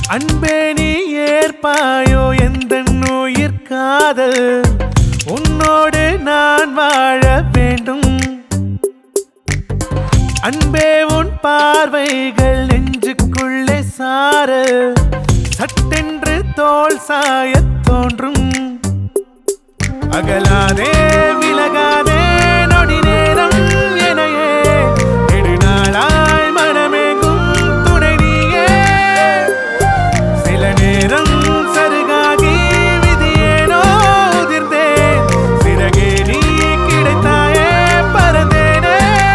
அன்பே நீ ஏற்பாயோ எந்த உயிர் காதல் உன்னோடு நான் வாழ வேண்டும் அன்பே உன் பார்வைகள் நெஞ்சுக்குள்ளே சார சட்டென்று தோல் சாயத் தோன்றும் அகலாதே விலகாதே நொடி நேரம் எனையே நெடுநாளாய் மனமேகும் துணை நீயே சில நேரம் சருகாகி விதியேனோ உதிர்ந்தேன் சிறகே நீ கிடைத்தாயே பறந்தேனே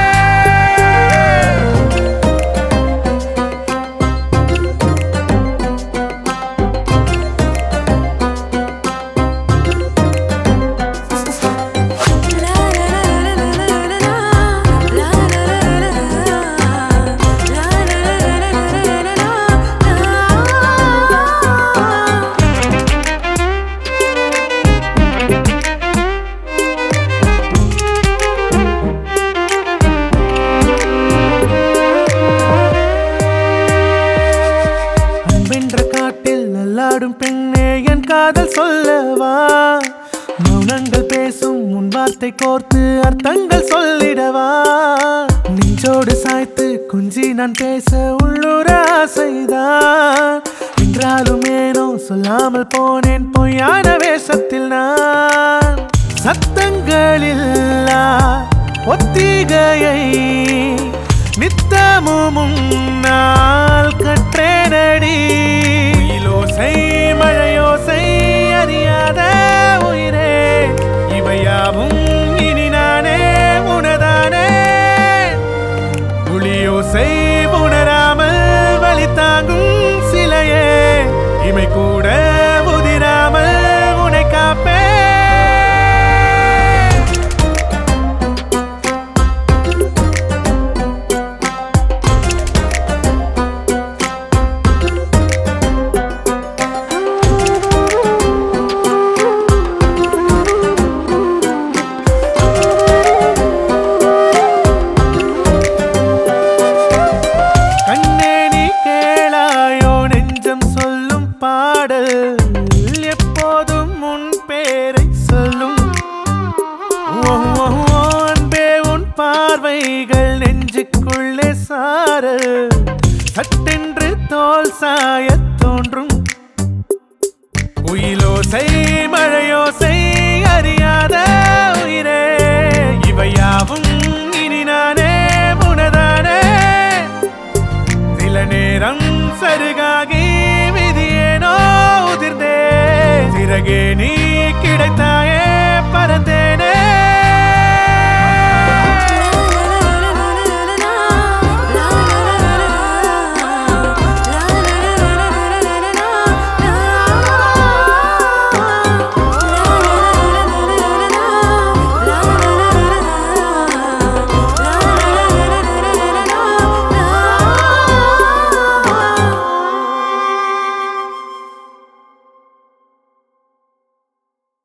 அன்பென்ற காட்டில் நல்லாடும் பெண்ணே என் காதல் சொல்லவா மௌனங்கள் பேசும் முன் வார்த்தை கோர்த்து அர்த்தங்கள் சொல்லிடவா நெஞ்சோடு சாய்த்து குஞ்சி நான் பேச உள்ளூர ஆசைதான் என்றாலும் ஏனோ சொல்லாமல் போனேன் பொய்யான வேஷத்தில் நான் சத்தங்களில்லா ஒத்திகையை நித்தமும் உன்னால் கற்றேனடி இலோசை மழையோசை அறியாத உயிரே இவையாவும் இனி நானே உனதானே ஒளியோசை உணராமல் வழி தாங்கும் சிலையே இமை கூட உதிராமல் உனை காப்பே கண்ணே நீ கேளாயோ நெஞ்சம் சொல்லும் பாடல் எப்போதும் உன் பேரை சொல்லும் ஓ, ஓ, ஓ, அன்பே உன் பார்வைகள் நெஞ்சுக்குள்ளே சார சட்டென்று தோல் சாயத் தோன்றும் உயிலோசை மழையோசை அறியாத உயிரே இவையாவும் இனி நானே உனதானே சில நேரம் சருகாகி விதியேனோ உதிர்ந்தே சிறகே நீ கிடைத்தாயே பறந்தேனே